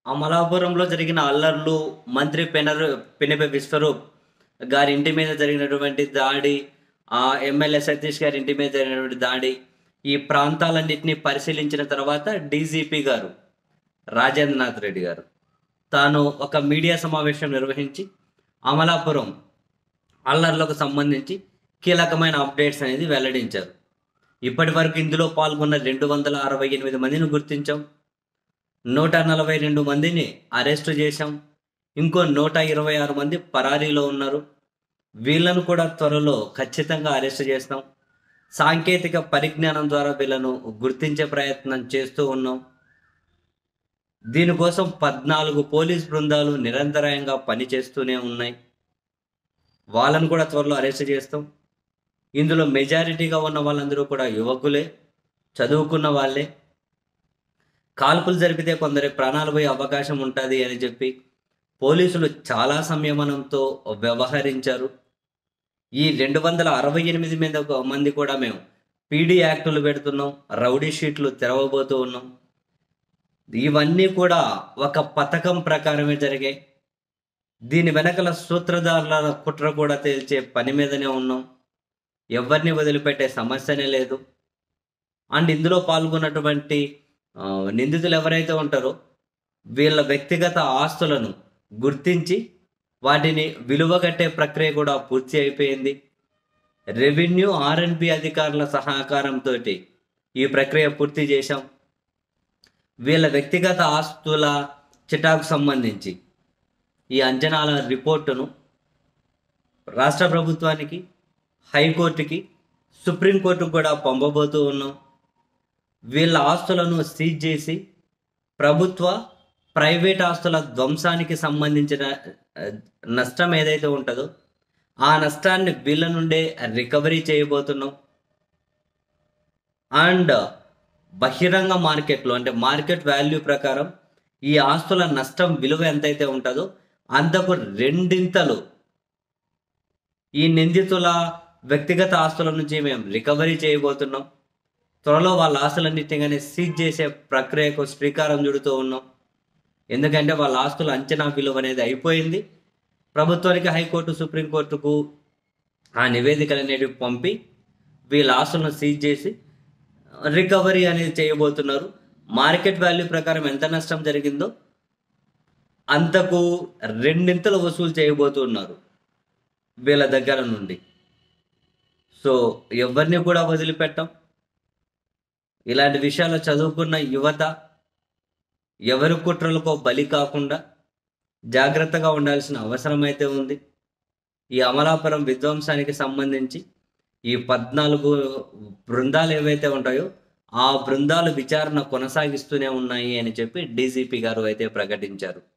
అమలాపురంలో జరిగిన అల్లర్లు మంత్రి పెనరు పెనిపే విశ్వరూప్ గారి ఇంటి మీద జరిగినటువంటి దాడి ఆ ఎమ్మెల్యే సతీష్ గారి ఇంటి మీద జరిగినటువంటి దాడి ఈ ప్రాంతాలన్నింటినీ పరిశీలించిన తర్వాత డీజీపీ గారు రాజేంద్రనాథ్ రెడ్డి గారు తాను ఒక మీడియా సమావేశం నిర్వహించి అమలాపురం అల్లర్లకు సంబంధించి కీలకమైన అప్డేట్స్ అనేది వెల్లడించారు ఇప్పటి వరకు ఇందులో పాల్గొన్న రెండు వందల అరవై ఎనిమిది మందిని గుర్తించాం నూట నలభై రెండు మందిని అరెస్టు చేశాం ఇంకో నూట ఇరవై ఆరు మంది పరారీలో ఉన్నారు వీళ్ళను కూడా త్వరలో ఖచ్చితంగా అరెస్ట్ చేస్తాం సాంకేతిక పరిజ్ఞానం ద్వారా వీళ్ళను గుర్తించే ప్రయత్నం చేస్తూ ఉన్నాం దీనికోసం పద్నాలుగు పోలీస్ బృందాలు నిరంతరాయంగా పనిచేస్తూనే ఉన్నాయి వాళ్ళను కూడా త్వరలో అరెస్ట్ చేస్తాం ఇందులో మెజారిటీగా ఉన్న వాళ్ళందరూ కూడా యువకులే చదువుకున్న వాళ్ళే కాల్పులు జరిపితే కొందరి ప్రాణాలు పోయే అవకాశం ఉంటుంది అని చెప్పి పోలీసులు చాలా సంయమనంతో వ్యవహరించారు ఈ రెండు వందల అరవై ఎనిమిది మీద మంది కూడా మేము పీడీ యాక్టులు పెడుతున్నాం రౌడీ షీట్లు తెరవబోతూ ఉన్నాం ఇవన్నీ కూడా ఒక పథకం ప్రకారమే జరిగాయి దీని వెనకల సూత్రధారుల కుట్ర కూడా తేల్చే పని మీదనే ఉన్నాం ఎవరిని వదిలిపెట్టే సమస్యనే లేదు అండ్ ఇందులో పాల్గొన్నటువంటి ఆ, నిందితులు ఎవరైతే ఉంటారో వీళ్ళ వ్యక్తిగత ఆస్తులను గుర్తించి వాటిని విలువగట్టే ప్రక్రియ కూడా పూర్తి అయిపోయింది రెవెన్యూ ఆర్ఎన్బి అధికారుల సహకారంతో ఈ ప్రక్రియ పూర్తి చేశాం వీళ్ళ వ్యక్తిగత ఆస్తుల చిటాకు సంబంధించి ఈ అంచనాల రిపోర్టును రాష్ట్ర ప్రభుత్వానికి హైకోర్టుకి సుప్రీంకోర్టుకు కూడా పంపబోతూ ఉన్నాం వీళ్ళ ఆస్తులను సీజ్ చేసి ప్రభుత్వ ప్రైవేట్ ఆస్తుల ధ్వంసానికి సంబంధించిన ఆ, నష్టం ఏదైతే ఉంటుందో ఆ నష్టాన్ని వీళ్ళ నుండే రికవరీ చేయబోతున్నాం అండ్ బహిరంగ మార్కెట్లో అంటే మార్కెట్ వాల్యూ ప్రకారం ఈ ఆస్తుల నష్టం విలువ ఎంతైతే ఉంటుందో అంతకు రెండింతలు ఈ నిందితుల వ్యక్తిగత ఆస్తుల నుంచి మేము రికవరీ చేయబోతున్నాం త్వరలో వాళ్ళ ఆస్తులన్నిటిగానే సీజ్ చేసే ప్రక్రియకు శ్రీకారం చుడుతూ ఉన్నాం ఎందుకంటే వాళ్ళ ఆస్తుల అంచనా విలువ అనేది అయిపోయింది ప్రభుత్వానికి హైకోర్టు సుప్రీంకోర్టుకు ఆ నివేదికలు అనేవి పంపి వీళ్ళ ఆస్తులను సీజ్ చేసి రికవరీ అనేది చేయబోతున్నారు మార్కెట్ వాల్యూ ప్రకారం ఎంత నష్టం జరిగిందో అంతకు రెండింతలు వసూలు చేయబోతున్నారు వీళ్ళ దగ్గర నుండి సో ఎవరిని కూడా వదిలిపెట్టాం ఇలాంటి విషయాలు చదువుకున్న యువత ఎవరి కుట్రలకో బలి కాకుండా జాగ్రత్తగా ఉండాల్సిన అవసరం అయితే ఉంది ఈ అమలాపురం విధ్వంసానికి సంబంధించి ఈ పద్నాలుగు బృందాలు ఏవైతే ఉంటాయో ఆ బృందాలు విచారణ కొనసాగిస్తూనే ఉన్నాయి అని చెప్పి డీజీపీ గారు అయితే ప్రకటించారు